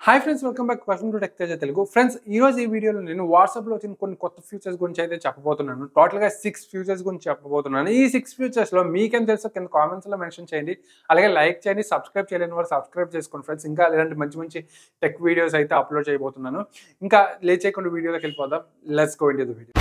hi friends welcome back welcome to tech Teja Telugu friends ఈ రోజు ఈ వీడియోలో నేను వాట్సాప్లో వచ్చిన కొన్ని కొత్త ఫ్యూచర్స్ గురించి అయితే చెప్పబోతున్నాను టోటల్గా సిక్స్ ఫ్యూచర్స్ గురించి చెప్పబోతున్నాను ఈ సిక్స్ ఫ్యూచర్స్లో మీకేం తెలుసో కింద కామెంట్స్లో మెన్షన్ చేయండి అలాగే లైక్ చేయండి సబ్స్క్రైబ్ చేయలేని వారు సబ్స్క్రైబ్ చేసుకోండి ఫ్రెండ్స్ ఇంకా ఇలాంటి మంచి మంచి టెక్ వీడియోస్ అయితే అప్లోడ్ చేయబోతున్నాను ఇంకా లేట్ చేయకుండా వీడియోలోకి వెళ్ళిపోదాం let's go into the video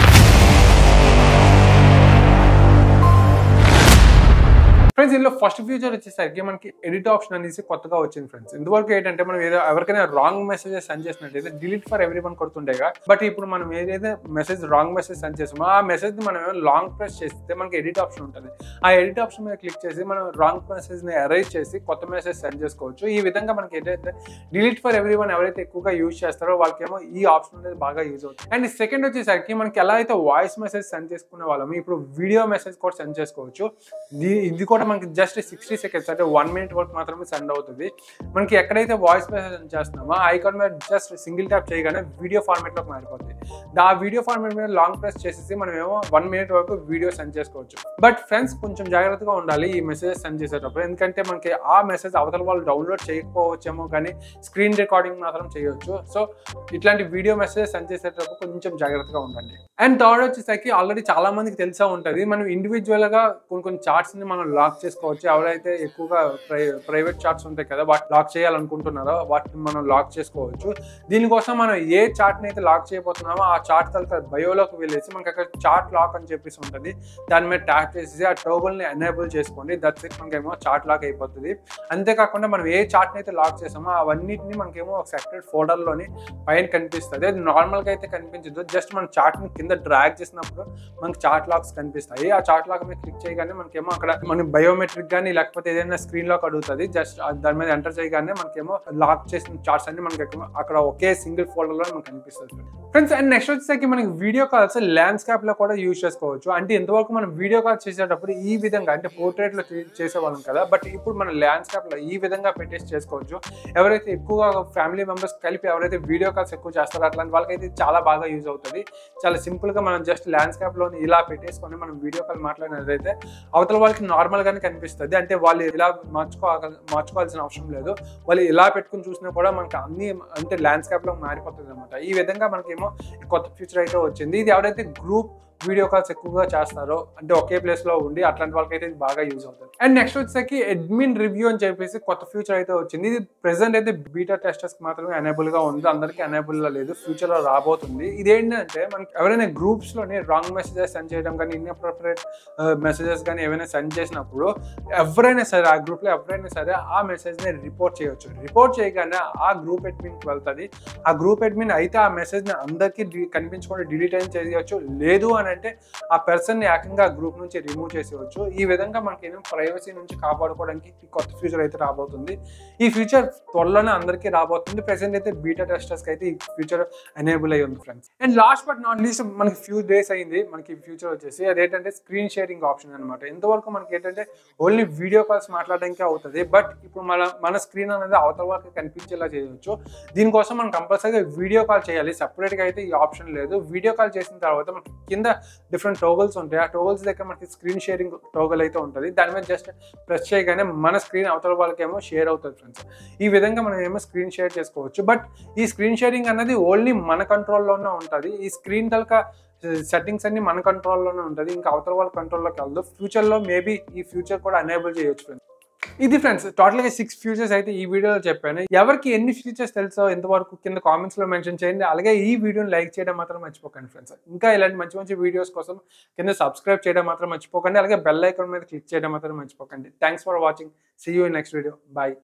friends ఇందులో ఫస్ట్ ఫ్యూచర్ వచ్చేసరికి మనకి ఎడిట్ ఆప్షన్ అనేసి కొత్తగా వచ్చింది ఫ్రెండ్స్ ఇంతవరకు ఏంటంటే మనం ఏదో ఎవరికైనా రాంగ్ మెసేజెస్ సెండ్ చేసినట్టయితే డిలీట్ ఫర్ ఎవ్రీ వన్ కొడుతుండేగా బట్ ఇప్పుడు మనం ఏదైతే మెసేజ్ రాంగ్ మెసేజ్ సెండ్ చేసామో ఆ మెసేజ్ మనం ఏమైనా లాంగ్ ప్రెస్ చేస్తే మనకి ఎడిట్ ఆప్షన్ ఉంటుంది ఆ ఎడిట్ ఆప్షన్ మీద క్లిక్ చేసి మనం రాంగ్ మెసేజ్ ని అరైజ్ చేసి కొత్త మెసేజ్ సెండ్ చేసుకోవచ్చు ఈ విధంగా మనకి ఏదైతే డిలీట్ ఫర్ ఎవ్రీ వన్ ఎవరైతే ఎక్కువగా యూజ్ చేస్తారో వాళ్ళకేమో ఈ ఆప్షన్ అనేది బాగా యూజ్ అవుతుంది అండ్ సెకండ్ వచ్చేసరికి మనకి ఎలా అయితే వాయిస్ మెసేజ్ సెండ్ చేసుకునే వాళ్ళము ఇప్పుడు వీడియో మెసేజ్ కూడా సెండ్ చేసుకోవచ్చు ఇది ఇది కూడా మనకి జస్ట్ సిక్స్టీ సెకండ్స్ అంటే వన్ మినిట్ వరకు మాత్రమే సెండ్ అవుతుంది మనకి ఎక్కడైతే వాయిస్ మెసేజ్ సెండ్ చేస్తున్నామో ఆ ఐకాన్ మీద జస్ట్ సింగిల్ ట్యాప్ చేయగానే వీడియో ఫార్మేట్లోకి మారిపోతుంది ఆ వీడియో ఫార్మేట్ మీద లాంగ్ ప్రెస్ చేసేసి మనం ఏమో వన్ మినిట్ వరకు వీడియో సెండ్ చేసుకోవచ్చు బట్ ఫ్రెండ్స్ కొంచెం జాగ్రత్తగా ఉండాలి ఈ మెసేజ్ సెండ్ చేసేటప్పుడు ఎందుకంటే మనకి ఆ మెసేజ్ అవతల వాళ్ళు డౌన్లోడ్ చేయకపోవచ్చేమో కానీ స్క్రీన్ రికార్డింగ్ మాత్రం చేయొచ్చు సో ఇట్లాంటి వీడియో మెసేజ్ సెండ్ చేసేటప్పుడు కొంచెం జాగ్రత్తగా ఉండండి అండ్ థర్డ్ వచ్చేసరికి ఆల్రెడీ చాలా మందికి తెలిసే ఉంటుంది మనం ఇండివిజువల్ గా కొన్ని కొన్ని చార్ట్స్ ని మనం లాక్ చేసుకోవచ్చు ఎవరైతే ఎక్కువగా ప్రై ప్రైవేట్ చార్ట్స్ ఉంటాయి కదా వాటి లాక్ చేయాలనుకుంటున్నారో వాటిని మనం లాక్ చేసుకోవచ్చు దీనికోసం మనం ఏ చార్ట్ ని అయితే లాక్ చేయబోతున్నామో ఆ చార్ట్ తర్వాత బయోలోకి వెళ్ళేసి మనకి అక్కడ చార్ట్ లాక్ అని చెప్పేసి ఉంటుంది దాని మీద ట్యాప్ చేసేసి ఆ టోబుల్ ని ఎనేబుల్ చేసుకోండి దట్స్ ఇట్ మనకేమో చార్ట్ లాక్ అయిపోతుంది అంతేకాకుండా మనం ఏ చార్ట్ అయితే లాక్ చేసామో అవన్నిటిని మనకేమో ఒక సెపరేట్ ఫోల్డర్ లోని పైన కనిపిస్తుంది అది నార్మల్ గా అయితే కనిపించదు జస్ట్ మన చార్ట్ ని కింద డ్రాగ్ చేసినప్పుడు మనకి చార్ట్ లాక్స్ కనిపిస్తాయి ఆ చార్ట్ లాక్ మీద క్లిక్ చేయగానే మనకేమో అక్కడ మన బయోమెట్రిక్ కానీ లేకపోతే ఏదైనా స్క్రీన్ లాక్ అడుగుతుంది జస్ట్ దాని మీద ఎంటర్ చేయగానే మనకేమో లాక్ చేసిన చార్ట్స్ అన్ని మనకి అక్కడ ఒకే సింగిల్ ఫోల్డర్ లో మనకు కనిపిస్తుంది ఫ్రెండ్స్ అండ్ నెక్స్ట్ వచ్చేసరికి మనకి వీడియో కాల్స్ ల్యాండ్స్కేప్ లో కూడా యూజ్ చేసుకోవచ్చు అంటే ఇంతవరకు మనం వీడియో కాల్ చేసేటప్పుడు ఈ విధంగా అంటే పోర్ట్రేట్ లో చేసేవాళ్ళం కదా బట్ ఇప్పుడు మనం ల్యాండ్స్కేప్ లో ఈ విధంగా పెట్టేసి చేసుకోవచ్చు ఎవరైతే ఎక్కువగా ఫ్యామిలీ మెంబర్స్ కలిపి ఎవరైతే వీడియో కాల్స్ ఎక్కువ చేస్తారో అట్లాంటి వాళ్ళకైతే చాలా బాగా యూజ్ అవుతుంది చాలా సింపుల్ గా మనం జస్ట్ ల్యాండ్స్కేప్ లోని ఇలా పెట్టేసుకొని మనం వీడియో కాల్ మాట్లాడినట్లయితే అవతల వాళ్ళకి నార్మల్ గానే కనిపిస్తుంది అంటే వాళ్ళు ఇలా మార్చుకో మార్చుకోవాల్సిన అవసరం లేదు వాళ్ళు ఇలా పెట్టుకుని చూసినా కూడా మనకి అన్ని అంటే ల్యాండ్స్కేప్ లో మారిపోతుంది అనమాట ఈ విధంగా మనకేమో కొత్త ఫ్యూచర్ అయితే వచ్చింది ఇది ఎవరైతే గ్రూప్ వీడియో కాల్స్ ఎక్కువగా చేస్తారో అంటే ఒకే ప్లేస్ లో ఉండి అట్లాంటి వాళ్ళకైతే ఇది బాగా యూజ్ అవుతుంది అండ్ నెక్స్ట్ వచ్చేసరికి అడ్మిన్ రివ్యూ అని చెప్పేసి కొత్త ఫ్యూచర్ అయితే వచ్చింది ఇది ప్రెసెంట్ అయితే బీటా టెస్టర్స్ మాత్రమే ఎనేబుల్ గా ఉంది అందరికీ ఎనేబుల్ గా లేదు ఫ్యూచర్ లో రాబోతుంది ఇదేంటంటే మనకి ఎవరైనా గ్రూప్స్ లోని రాంగ్ మెసేజెస్ సెండ్ చేయడం కానీ ఇన్అప్రోప్రియేట్ మెసేజెస్ కానీ ఏమైనా సెండ్ చేసినప్పుడు ఎవరైనా సరే ఆ గ్రూప్ లో ఎవరైనా సరే ఆ మెసేజ్ ని రిపోర్ట్ చేయొచ్చు రిపోర్ట్ చేయగానే ఆ గ్రూప్ అడ్మిన్ కి వెళ్తుంది ఆ గ్రూప్ అడ్మిన్ అయితే ఆ మెసేజ్ ని అందరికీ కనిపించకుండా డిలీట్ అయిన చేయవచ్చు లేదు అని అంటే ఆ పర్సన్ ని ఏకంగా గ్రూప్ నుంచి రిమూవ్ చేసేవచ్చు ఈ విధంగా మనకి ఏమో ప్రైవసీ నుంచి కాపాడుకోవడానికి కొత్త ఫ్యూచర్ అయితే రాబోతుంది ఈ ఫ్యూచర్ త్వరలోనే అందరికీ రాబోతుంది ప్రెసెంట్ అయితే బీటా టెస్టర్స్ అయితే ఈ ఫ్యూచర్ ఎనేబుల్ అయ్యి ఉంది friends and last but not least మనకి ఫ్యూ డేస్ అయింది మనకి ఫ్యూచర్ వచ్చేసి అదేంటంటే స్క్రీన్ షేరింగ్ ఆప్షన్ అనమాట ఇంతవరకు మనకి ఏంటంటే ఓన్లీ వీడియో కాల్స్ మాట్లాడడానికి అవుతుంది బట్ ఇప్పుడు మన మన స్క్రీన్ అనేది అవతల వాళ్ళకి కనిపించేలా చేయవచ్చు దీనికోసం మనం కంపల్సరీగా వీడియో కాల్ చేయాలి సపరేట్గా అయితే ఈ ఆప్షన్ లేదు వీడియో కాల్ చేసిన తర్వాత మనకి కింద డిఫరెంట్ టోగల్స్ ఉంటాయి ఆ టోగల్స్ దగ్గర మనకి స్క్రీన్ షేరింగ్ టోగల్ అయితే ఉంటుంది దాని మీద జస్ట్ ప్రెస్ చేయగానే మన స్క్రీన్ అవతల వాళ్ళకేమో షేర్ అవుతుంది ఫ్రెండ్స్ ఈ విధంగా మనం ఏమో స్క్రీన్ షేర్ చేసుకోవచ్చు బట్ ఈ స్క్రీన్ షేరింగ్ అనేది ఓన్లీ మన కంట్రోల్లోనే ఉంటుంది ఈ స్క్రీన్ తలక సెట్టింగ్స్ అన్ని మన కంట్రోల్లోనే ఉంటుంది ఇంకా అవతల వాళ్ళ కంట్రోల్లోకి వెళ్ళదు ఫ్యూచర్లో మేబీ ఈ ఫ్యూచర్ కూడా ఎనేబుల్ చేయొచ్చు ఫ్రెండ్స్ ఇది ఫ్రెండ్స్ టోటల్గా సిక్స్ ఫ్యూచర్స్ అయితే ఈ వీడియోలో చెప్పాను ఎవరికి ఎన్ని ఫ్యూచర్స్ తెలుసో ఎంతవరకు కింద కామెంట్స్ లో మెన్షన్ చేయండి అలాగే ఈ వీడియోని లైక్ చేయడం మాత్రం మర్చిపోకండి ఫ్రెండ్స్ ఇంకా ఇలాంటి మంచి మంచి వీడియోస్ కోసం కింద సబ్స్క్రైబ్ చేయడం మాత్రం మర్చిపోకండి అలాగే బెల్ ఐకాన్ మీద క్లిక్ చేయడం మాత్రం మర్చిపోకండి thanks for watching see you next video bye